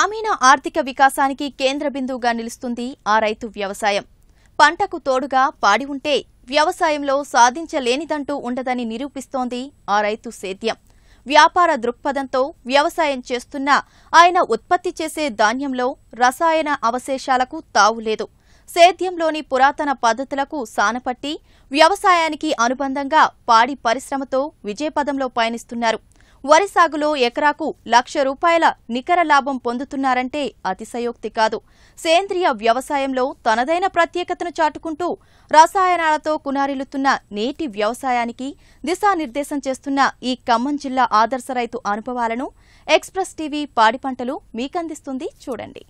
గ్రామీణ ఆర్థిక వికాసానికి కేంద్ర బిందువుగా నిలుస్తుంది ఆ రైతు వ్యవసాయం పంటకు తోడుగా పాడి ఉంటే వ్యవసాయంలో సాధించలేనిదంటూ ఉండదని నిరూపిస్తోంది ఆ రైతు సేద్యం వ్యాపార దృక్పథంతో వ్యవసాయం చేస్తున్న ఆయన ఉత్పత్తి చేసే ధాన్యంలో రసాయన అవశేషాలకు తావులేదు సేద్యంలోని పురాతన పద్ధతులకు సానపట్టి వ్యవసాయానికి అనుబంధంగా పాడి పరిశ్రమతో విజయపదంలో పయనిస్తున్నారు వరి సాగులో ఎకరాకు లక్ష రూపాయల నికర లాభం పొందుతున్నారంటే అతిశయోక్తి కాదు సేంద్రియ వ్యవసాయంలో తనదైన ప్రత్యేకతను చాటుకుంటూ రసాయనాలతో కునారిల్లుతున్న నేటి వ్యవసాయానికి దిశానిర్దేశం చేస్తున్న ఈ ఖమ్మం జిల్లా ఆదర్శ రైతు అనుభవాలను ఎక్స్ప్రెస్ టీవీ పాడి పంటలు మీకందిస్తుంది చూడండి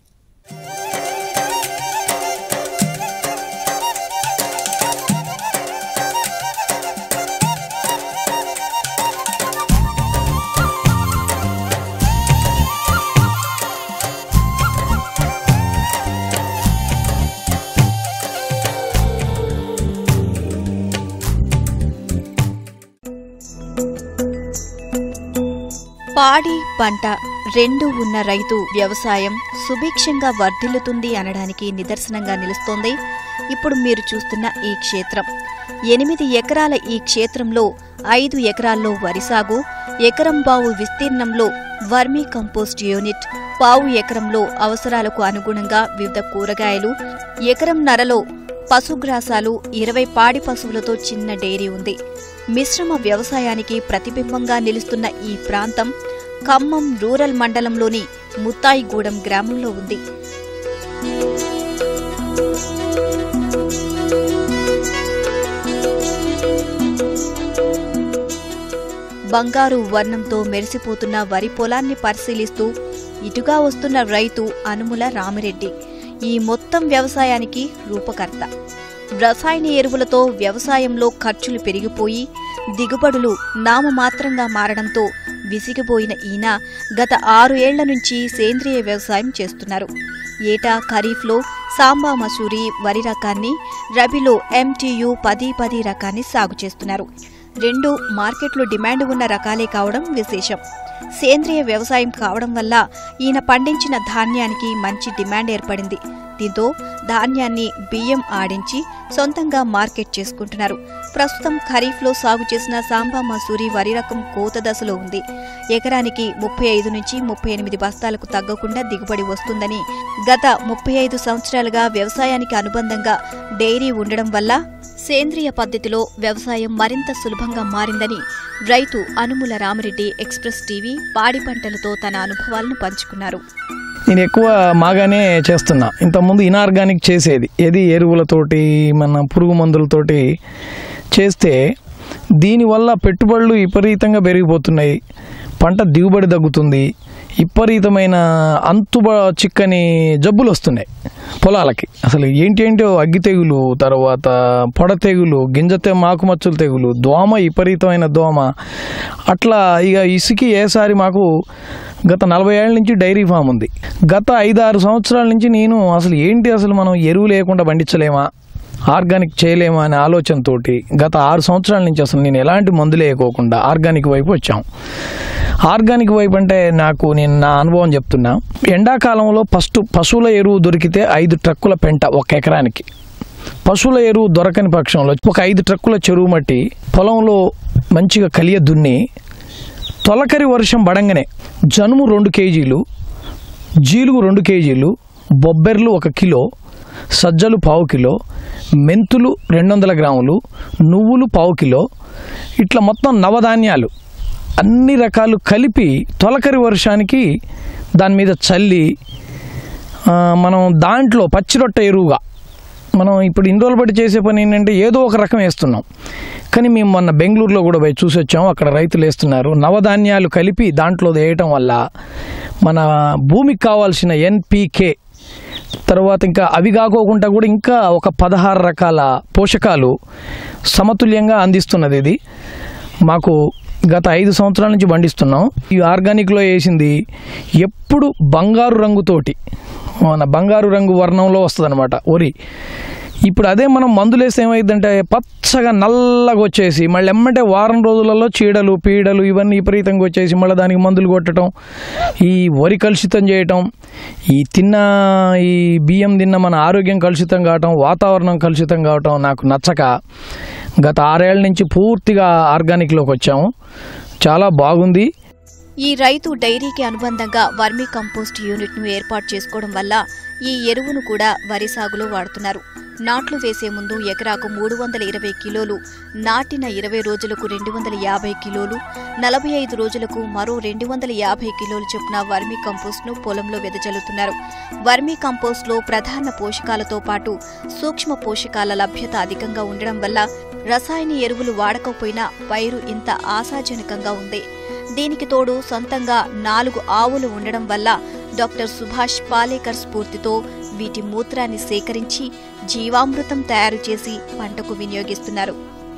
పాడి పంట రెండు ఉన్న రైతు వ్యవసాయం సుభిక్షంగా వర్ధిల్లుతుంది అనడానికి నిదర్శనంగా నిలుస్తోంది ఇప్పుడు మీరు చూస్తున్న ఈ క్షేత్రం ఎనిమిది ఎకరాల ఈ క్షేత్రంలో ఐదు ఎకరాల్లో వరి సాగు ఎకరం బావు విస్తీర్ణంలో వర్మీ కంపోస్ట్ యూనిట్ పావు ఎకరంలో అవసరాలకు అనుగుణంగా వివిధ కూరగాయలు ఎకరం నరలో పశుగ్రాసాలు ఇరవై పాడి పశువులతో చిన్న డైరీ ఉంది మిశ్రమ వ్యవసాయానికి ప్రతిబింబంగా నిలుస్తున్న ఈ ప్రాంతం ఖమ్మం రూరల్ మండలంలోని ముత్తాయిగూడెం గ్రామంలో ఉంది బంగారు వర్ణంతో మెరిసిపోతున్న వరి పొలాన్ని పరిశీలిస్తూ ఇటుగా వస్తున్న రైతు అనుముల రామిరెడ్డి ఈ మొత్తం వ్యవసాయానికి రూపకర్త రసాయన ఎరువులతో వ్యవసాయంలో ఖర్చులు పెరిగిపోయి దిగుబడులు నామమాత్రంగా మారడంతో విసిగిపోయిన ఈయన గత ఆరు ఏళ్ల నుంచి సేంద్రియ వ్యవసాయం చేస్తున్నారు ఏటా ఖరీఫ్లో సాంబా మసూరి వరి రకాన్ని రబీలో ఎంటీయు పది పది రకాన్ని సాగు చేస్తున్నారు రెండు మార్కెట్లో డిమాండ్ ఉన్న రకాలే కావడం విశేషం సేంద్రియ వ్యవసాయం కావడం వల్ల ఈయన పండించిన ధాన్యానికి మంచి డిమాండ్ ఏర్పడింది దీంతో ధాన్యాన్ని బియ్యం ఆడించి సొంతంగా మార్కెట్ చేసుకుంటున్నారు ప్రస్తుతం ఖరీఫ్లో సాగు చేసిన సాంబా మసూరి వరి రకం కోత దశలో ఉంది ఎకరానికి ముప్పై ఐదు నుంచి ముప్పై ఎనిమిది బస్తాలకు తగ్గకుండా దిగుబడి వస్తుందని గత ముప్పై ఐదు సంవత్సరాలుగా వ్యవసాయానికి అనుబంధంగా డైరీ ఉండడం వల్ల సేంద్రియ పద్ధతిలో వ్యవసాయం మరింత సులభంగా మారిందని రైతు అనుముల రామరెడ్డి ఎక్స్ప్రెస్ టీవీ పాడి పంటలతో తన అనుభవాలను పంచుకున్నారు నేను ఎక్కువ మాగానే చేస్తున్నా ఇంతకుముందు ఇనార్గానిక్ చేసేది ఏది ఎరువులతోటి మన పురుగు మందులతోటి చేస్తే దీనివల్ల పెట్టుబడులు విపరీతంగా పెరిగిపోతున్నాయి పంట దిగుబడి తగ్గుతుంది విపరీతమైన అంతుబ చిక్కని జబ్బులు వస్తున్నాయి పొలాలకి అసలు ఏంటి ఏంటో అగ్గి తెగులు తర్వాత పొడ తెగులు గింజ తె మాకుమచ్చుల తెగులు దోమ విపరీతమైన దోమ అట్లా ఇక ఇసుకి ఏసారి మాకు గత నలభై ఏళ్ళ నుంచి డైరీ ఫామ్ ఉంది గత ఐదారు సంవత్సరాల నుంచి నేను అసలు ఏంటి అసలు మనం ఎరువు లేకుండా పండించలేమా ఆర్గానిక్ చేయలేమా అనే ఆలోచనతోటి గత ఆరు సంవత్సరాల నుంచి అసలు నేను ఎలాంటి మందులు వేయకోకుండా ఆర్గానిక్ వైపు వచ్చాం ఆర్గానిక్ వైపు అంటే నాకు నేను నా అనుభవం చెప్తున్నా ఎండాకాలంలో ఫస్ట్ పశువుల ఎరువు దొరికితే ఐదు ట్రక్కుల పెంట ఒక ఎకరానికి పశువుల ఎరువు దొరకని పక్షంలో ఒక ఐదు ట్రక్కుల చెరువు మట్టి పొలంలో మంచిగా కలియ దున్ని తొలకరి వర్షం పడంగానే జనుము రెండు కేజీలు జీలుగు రెండు కేజీలు బొబ్బెర్లు ఒక కిలో సజ్జలు పావు కిలో మెంతులు రెండు వందల గ్రాములు నువ్వులు పావు కిలో ఇట్లా మొత్తం నవధాన్యాలు అన్ని రకాలు కలిపి తొలకరి వర్షానికి దాని మీద చల్లి ఆ, మనం దాంట్లో పచ్చిరొట్ట ఎరువుగా మనం ఇప్పుడు ఇన్ని రోజులు బట్టి చేసే పని ఏంటంటే ఏదో ఒక రకం వేస్తున్నాం కానీ మేము మొన్న బెంగళూరులో కూడా పోయి చూసి వచ్చాము అక్కడ రైతులు వేస్తున్నారు నవధాన్యాలు కలిపి దాంట్లో వేయటం వల్ల మన భూమికి కావాల్సిన ఎన్పికే తర్వాత ఇంకా అవి కాకోకుండా కూడా ఇంకా ఒక పదహారు రకాల పోషకాలు సమతుల్యంగా అందిస్తున్నది ఇది మాకు గత ఐదు సంవత్సరాల నుంచి పండిస్తున్నాం ఈ ఆర్గానిక్లో వేసింది ఎప్పుడు బంగారు రంగుతోటి మన బంగారు రంగు వర్ణంలో వస్తుంది అనమాట వరి ఇప్పుడు అదే మనం మందులు వేస్తే ఏమైందంటే పచ్చగా నల్లగా వచ్చేసి మళ్ళీ ఎమ్మంటే వారం రోజులలో చీడలు పీడలు ఇవన్నీ విపరీతంగా వచ్చేసి మళ్ళీ దానికి మందులు కొట్టడం ఈ వరి కలుషితం చేయటం ఈ తిన్న ఈ బియ్యం తిన్న మన ఆరోగ్యం కలుషితం కావటం వాతావరణం కలుషితం కావటం నాకు నచ్చక గత ఆరేళ్ల నుంచి పూర్తిగా ఆర్గానిక్లోకి వచ్చాము చాలా బాగుంది ఈ రైతు డైరీకి అనుబంధంగా వర్మీ కంపోస్ట్ యూనిట్ను ఏర్పాటు చేసుకోవడం వల్ల ఈ ఎరువును కూడా వరి సాగులో వాడుతున్నారు నాట్లు వేసే ముందు ఎకరాకు మూడు వందల ఇరవై కిలోలు నాటిన ఇరవై రోజులకు రెండు వందల యాభై కిలోలు నలభై ఐదు రోజులకు మరో రెండు వందల యాభై కిలోలు చొప్పున వర్మీ కంపోస్ట్ను పొలంలో వెదజల్లుతున్నారు వర్మీ కంపోస్ట్లో ప్రధాన పోషకాలతో పాటు సూక్ష్మ పోషకాల లభ్యత అధికంగా ఉండడం వల్ల రసాయన ఎరువులు వాడకపోయినా పైరు ఇంత ఆశాజనకంగా ఉంది దీనికి తోడు సొంతంగా నాలుగు ఆవులు ఉండడం వల్ల డాక్టర్ సుభాష్ పాలేకర్ స్ఫూర్తితో వీటి మూత్రాన్ని సేకరించి జీవామృతం తయారు చేసి పంటకు వినియోగిస్తున్నారు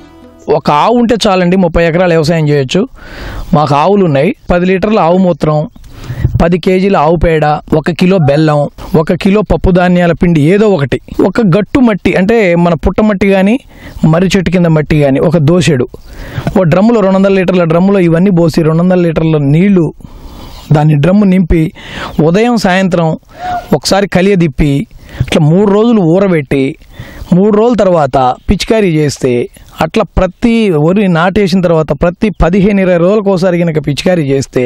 ఒక ఆవు ఉంటే చాలండి ముప్పై ఎకరాలు వ్యవసాయం చేయొచ్చు మాకు ఆవులు ఉన్నాయి పది లీటర్ల ఆవు మూత్రం పది కేజీల ఆవు పేడ ఒక కిలో బెల్లం ఒక కిలో పప్పు ధాన్యాల పిండి ఏదో ఒకటి ఒక గట్టు మట్టి అంటే మన పుట్ట మట్టి కానీ మర్రి చెట్టు కింద మట్టి కానీ ఒక దోసెడు ఓ డ్రమ్ములో రెండు వందల లీటర్ల డ్రమ్ములో ఇవన్నీ పోసి రెండు వందల లీటర్ల నీళ్లు దాన్ని డ్రమ్ము నింపి ఉదయం సాయంత్రం ఒకసారి కలియ తిప్పి అట్లా మూడు రోజులు ఊరబెట్టి మూడు రోజుల తర్వాత పిచికారీ చేస్తే అట్లా ప్రతి వరి నాటేసిన తర్వాత ప్రతి పదిహేను ఇరవై రోజులకు ఒకసారి కనుక పిచికారీ చేస్తే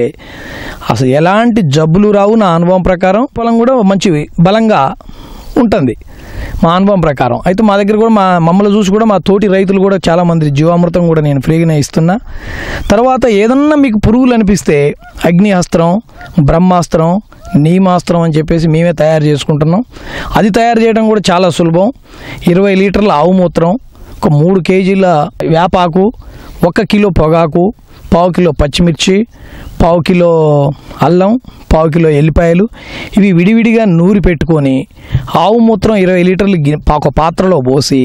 అసలు ఎలాంటి జబ్బులు రావు నా అనుభవం ప్రకారం పొలం కూడా మంచి బలంగా ఉంటుంది మా అనుభవం ప్రకారం అయితే మా దగ్గర కూడా మా మమ్మల్ని చూసి కూడా మా తోటి రైతులు కూడా చాలామంది జీవామృతం కూడా నేను ఫ్రీగానే ఇస్తున్నా తర్వాత ఏదన్నా మీకు పురుగులు అనిపిస్తే అగ్నిహస్త్రం బ్రహ్మాస్త్రం నీమాస్త్రం అని చెప్పేసి మేమే తయారు చేసుకుంటున్నాం అది తయారు చేయడం కూడా చాలా సులభం ఇరవై లీటర్ల ఆవు మూత్రం ఒక మూడు కేజీల వేపాకు ఒక కిలో పొగాకు పావు కిలో పచ్చిమిర్చి పావు కిలో అల్లం పావు కిలో ఎల్లిపాయలు ఇవి విడివిడిగా నూరి పెట్టుకొని ఆవు మూత్రం ఇరవై లీటర్లు గి- ఒక పాత్రలో పోసి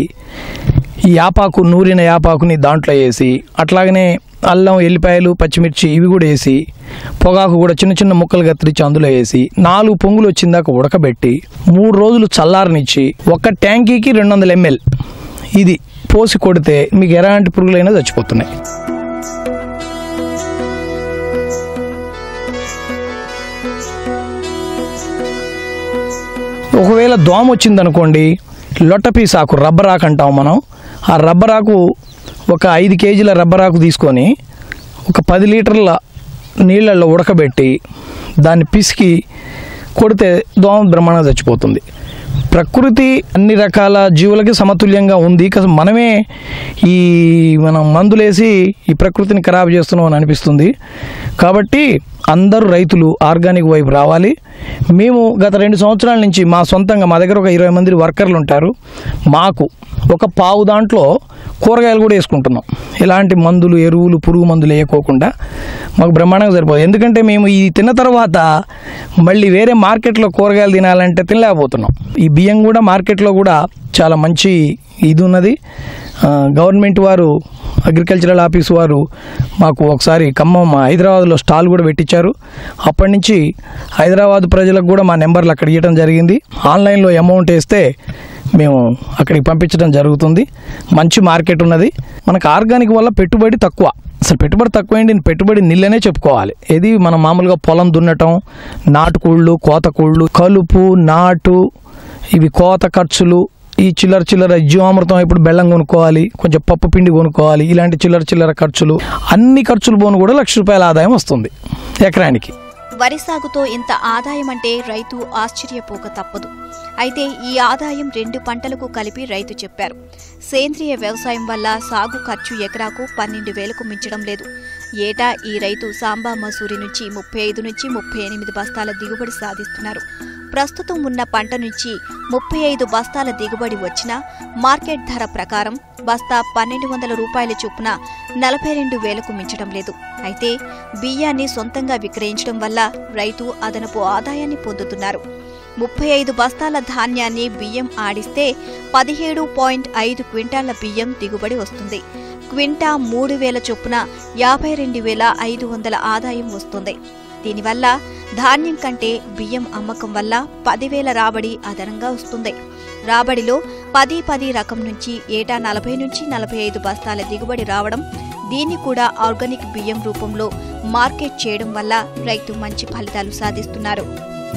ఈ యాపాకు నూరిన యాపాకుని దాంట్లో వేసి అట్లాగనే అల్లం ఎల్లిపాయలు పచ్చిమిర్చి ఇవి కూడా వేసి పొగాకు కూడా చిన్న చిన్న ముక్కలు కత్తిరించి అందులో వేసి నాలుగు పొంగులు వచ్చిందాక ఉడకబెట్టి మూడు రోజులు చల్లారనిచ్చి ఒక ట్యాంకీకి రెండు వందల ఎంఎల్ ఇది పోసి కొడితే మీకు ఎలాంటి పురుగులైనా చచ్చిపోతున్నాయి ఒకవేళ దోమ వచ్చిందనుకోండి లొట్టపీస్ ఆకు రబ్బర్ ఆకు అంటాం మనం ఆ రబ్బర్ ఆకు ఒక ఐదు కేజీల రబ్బర్ ఆకు తీసుకొని ఒక పది లీటర్ల నీళ్ళల్లో ఉడకబెట్టి దాన్ని పిసికి కొడితే దోమ బ్రహ్మాండంగా చచ్చిపోతుంది ప్రకృతి అన్ని రకాల జీవులకి సమతుల్యంగా ఉంది కాస్త మనమే ఈ మనం మందులేసి ఈ ప్రకృతిని ఖరాబు చేస్తున్నాం అని అనిపిస్తుంది కాబట్టి అందరూ రైతులు ఆర్గానిక్ వైపు రావాలి మేము గత రెండు సంవత్సరాల నుంచి మా సొంతంగా మా దగ్గర ఒక ఇరవై మంది వర్కర్లు ఉంటారు మాకు ఒక పావు దాంట్లో కూరగాయలు కూడా వేసుకుంటున్నాం ఎలాంటి మందులు ఎరువులు పురుగు మందులు వేయకోకుండా మాకు బ్రహ్మాండంగా సరిపోదు ఎందుకంటే మేము ఈ తిన్న తర్వాత మళ్ళీ వేరే మార్కెట్లో కూరగాయలు తినాలంటే తినలేకపోతున్నాం ఈ బియ్యం కూడా మార్కెట్లో కూడా చాలా మంచి ఇది ఉన్నది ఆ, గవర్నమెంట్ వారు అగ్రికల్చరల్ ఆఫీస్ వారు మాకు ఒకసారి ఖమ్మం హైదరాబాద్లో స్టాల్ కూడా పెట్టించారు అప్పటి నుంచి హైదరాబాద్ ప్రజలకు కూడా మా నెంబర్లు అక్కడ ఇవ్వడం జరిగింది ఆన్లైన్లో అమౌంట్ వేస్తే మేము అక్కడికి పంపించడం జరుగుతుంది మంచి మార్కెట్ ఉన్నది మనకు ఆర్గానిక్ వల్ల పెట్టుబడి తక్కువ అసలు పెట్టుబడి తక్కువ ఏంటి పెట్టుబడి నిల్లనే చెప్పుకోవాలి ఇది మనం మామూలుగా పొలం దున్నటం నాటుకోళ్ళు కోతకోళ్ళు కలుపు నాటు ఇవి కోత ఖర్చులు ఈ చిల్లర చిల్లర జీవామృతం ఇప్పుడు బెల్లం కొనుక్కోవాలి కొంచెం పప్పు పిండి కొనుక్కోవాలి ఇలాంటి చిల్లర చిల్లర ఖర్చులు అన్ని ఖర్చులు పోను కూడా లక్ష రూపాయల ఆదాయం వస్తుంది ఎకరానికి వరి సాగుతో ఇంత ఆదాయం అంటే రైతు ఆశ్చర్యపోక తప్పదు అయితే ఈ ఆదాయం రెండు పంటలకు కలిపి రైతు చెప్పారు సేంద్రియ వ్యవసాయం వల్ల సాగు ఖర్చు ఎకరాకు పన్నెండు వేలకు మించడం లేదు ఏటా ఈ రైతు సాంబా మసూరి నుంచి ముప్పై ఐదు నుంచి ముప్పై ఎనిమిది బస్తాల దిగుబడి సాధిస్తున్నారు ప్రస్తుతం ఉన్న పంట నుంచి ముప్పై ఐదు బస్తాల దిగుబడి వచ్చినా మార్కెట్ ధర ప్రకారం బస్తా పన్నెండు వందల రూపాయల చొప్పున నలభై రెండు వేలకు మించడం లేదు అయితే బియ్యాన్ని సొంతంగా విక్రయించడం వల్ల రైతు అదనపు ఆదాయాన్ని పొందుతున్నారు ముప్పై ఐదు బస్తాల ధాన్యాన్ని బియ్యం ఆడిస్తే పదిహేడు పాయింట్ ఐదు క్వింటాళ్ల బియ్యం దిగుబడి వస్తుంది క్వింటా మూడు వేల చొప్పున యాభై రెండు వేల ఐదు వందల ఆదాయం వస్తుంది దీనివల్ల ధాన్యం కంటే బియ్యం అమ్మకం వల్ల పదివేల రాబడి అదనంగా వస్తుంది రాబడిలో పది పది రకం నుంచి ఏటా నలభై నుంచి నలభై ఐదు బస్తాల దిగుబడి రావడం దీన్ని కూడా ఆర్గానిక్ బియ్యం రూపంలో మార్కెట్ చేయడం వల్ల రైతు మంచి ఫలితాలు సాధిస్తున్నారు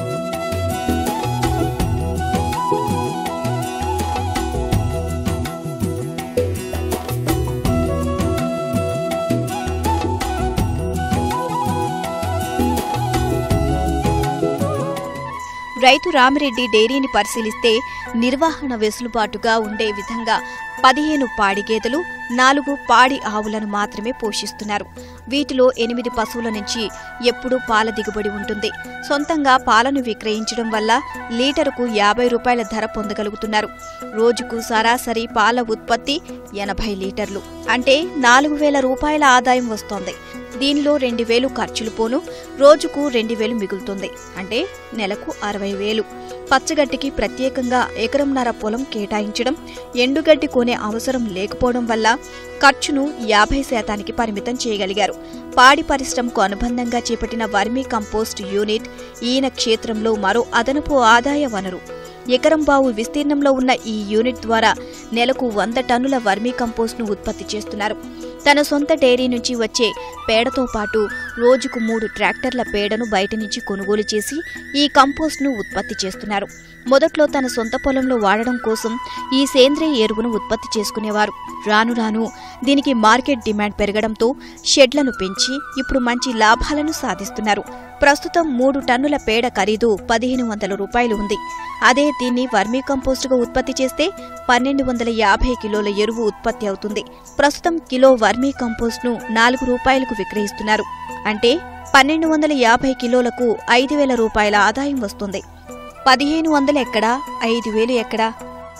రైతు రామిరెడ్డి డైరీని పరిశీలిస్తే నిర్వహణ వెసులుబాటుగా ఉండే విధంగా పదిహేను పాడి గేదెలు నాలుగు పాడి ఆవులను మాత్రమే పోషిస్తున్నారు వీటిలో ఎనిమిది పశువుల నుంచి ఎప్పుడూ పాల దిగుబడి ఉంటుంది సొంతంగా పాలను విక్రయించడం వల్ల లీటరుకు యాభై రూపాయల ధర పొందగలుగుతున్నారు రోజుకు సరాసరి పాల ఉత్పత్తి ఎనభై లీటర్లు అంటే నాలుగు వేల రూపాయల ఆదాయం వస్తోంది దీనిలో రెండు వేలు ఖర్చులు పోను రోజుకు రెండు వేలు మిగులుతుంది అంటే నెలకు అరవై వేలు పచ్చగడ్డికి ప్రత్యేకంగా ఎకరంన్నర పొలం కేటాయించడం ఎండుగడ్డి కొనే అవసరం లేకపోవడం వల్ల ఖర్చును యాభై శాతానికి పరిమితం చేయగలిగారు పాడి పరిశ్రమకు అనుబంధంగా చేపట్టిన వర్మీ కంపోస్ట్ యూనిట్ ఈయన క్షేత్రంలో మరో అదనపు ఆదాయ వనరు ఎకరం బావు విస్తీర్ణంలో ఉన్న ఈ యూనిట్ ద్వారా నెలకు వంద టన్నుల వర్మీ కంపోస్ట్ను ఉత్పత్తి చేస్తున్నారు తన సొంత డైరీ నుంచి వచ్చే పేడతో పాటు రోజుకు మూడు ట్రాక్టర్ల పేడను బయట నుంచి కొనుగోలు చేసి ఈ కంపోస్ట్ను ఉత్పత్తి చేస్తున్నారు మొదట్లో తన సొంత పొలంలో వాడడం కోసం ఈ సేంద్రియ ఎరువును ఉత్పత్తి చేసుకునేవారు రాను రాను దీనికి మార్కెట్ డిమాండ్ పెరగడంతో షెడ్లను పెంచి ఇప్పుడు మంచి లాభాలను సాధిస్తున్నారు ప్రస్తుతం మూడు టన్నుల పేడ ఖరీదు పదిహేను వందల రూపాయలు ఉంది అదే దీన్ని వర్మీ కంపోస్టుగా ఉత్పత్తి చేస్తే పన్నెండు వందల యాభై కిలోల ఎరువు ఉత్పత్తి అవుతుంది ప్రస్తుతం కిలో వర్మీ కంపోస్ట్ను నాలుగు రూపాయలకు విక్రయిస్తున్నారు అంటే పన్నెండు వందల యాభై కిలోలకు ఐదు వేల రూపాయల ఆదాయం వస్తుంది పదిహేను వందలు ఎక్కడా ఐదు వేలు ఎక్కడా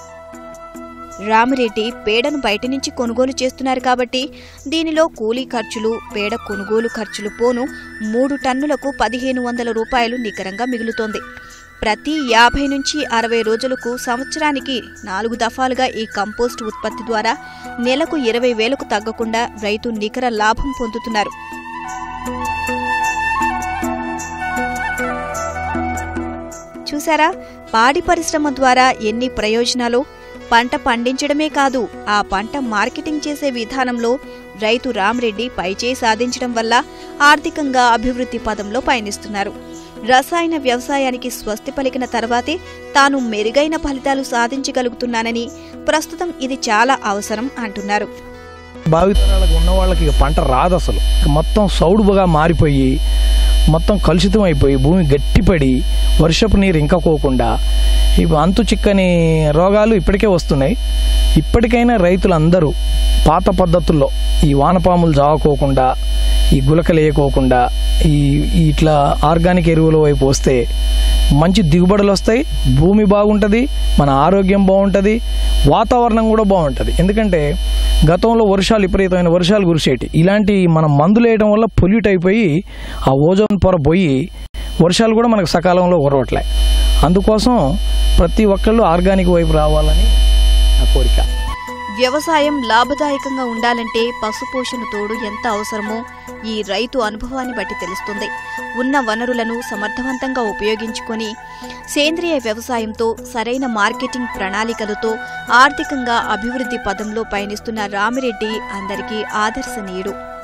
రామిరెడ్డి పేడను బయట నుంచి కొనుగోలు చేస్తున్నారు కాబట్టి దీనిలో కూలీ ఖర్చులు పేడ కొనుగోలు ఖర్చులు పోను మూడు టన్నులకు పదిహేను వందల రూపాయలు నికరంగా మిగులుతోంది ప్రతి యాభై నుంచి అరవై రోజులకు సంవత్సరానికి నాలుగు దఫాలుగా ఈ కంపోస్ట్ ఉత్పత్తి ద్వారా నెలకు ఇరవై వేలకు తగ్గకుండా రైతు నికర లాభం పొందుతున్నారు చూసారా పాడి పరిశ్రమ ద్వారా ఎన్ని ప్రయోజనాలు పంట పండించడమే కాదు ఆ పంట మార్కెటింగ్ చేసే విధానంలో రైతు రామరెడ్డి పైచేయి సాధించడం వల్ల ఆర్థికంగా అభివృద్ధి పదంలో పయనిస్తున్నారు రసాయన వ్యవసాయానికి స్వస్తి పలికిన తర్వాతే తాను మెరుగైన ఫలితాలు సాధించగలుగుతున్నానని ప్రస్తుతం ఇది చాలా అవసరం అంటున్నారు భావితరాలకు ఉన్న వాళ్ళకి ఇక పంట రాదు అసలు ఇక మొత్తం సౌడుగా మారిపోయి మొత్తం కలుషితం అయిపోయి భూమి గట్టిపడి వర్షపు నీరు ఇంకపోకుండా ఇవి అంతు చిక్కని రోగాలు ఇప్పటికే వస్తున్నాయి ఇప్పటికైనా రైతులందరూ పాత పద్ధతుల్లో ఈ వానపాములు జావకోకుండా ఈ గులకలు వేయకోకుండా ఈ ఈ ఇట్లా ఆర్గానిక్ ఎరువుల వైపు వస్తే మంచి దిగుబడులు వస్తాయి భూమి బాగుంటుంది మన ఆరోగ్యం బాగుంటుంది వాతావరణం కూడా బాగుంటుంది ఎందుకంటే గతంలో వర్షాలు విపరీతమైన వర్షాలు కురిసేటి ఇలాంటి మనం మందులు వేయడం వల్ల పొల్యూట్ అయిపోయి ఆ ఓజోన్ పొర పోయి వర్షాలు కూడా మనకు సకాలంలో కురవట్లే అందుకోసం ప్రతి ఒక్కళ్ళు ఆర్గానిక్ వైపు రావాలని నా కోరిక వ్యవసాయం లాభదాయకంగా ఉండాలంటే పశుపోషణ తోడు ఎంత అవసరమో ఈ రైతు అనుభవాన్ని బట్టి తెలుస్తుంది ఉన్న వనరులను సమర్థవంతంగా ఉపయోగించుకొని సేంద్రియ వ్యవసాయంతో సరైన మార్కెటింగ్ ప్రణాళికలతో ఆర్థికంగా అభివృద్ధి పదంలో పయనిస్తున్న రామిరెడ్డి అందరికీ ఆదర్శనీయుడు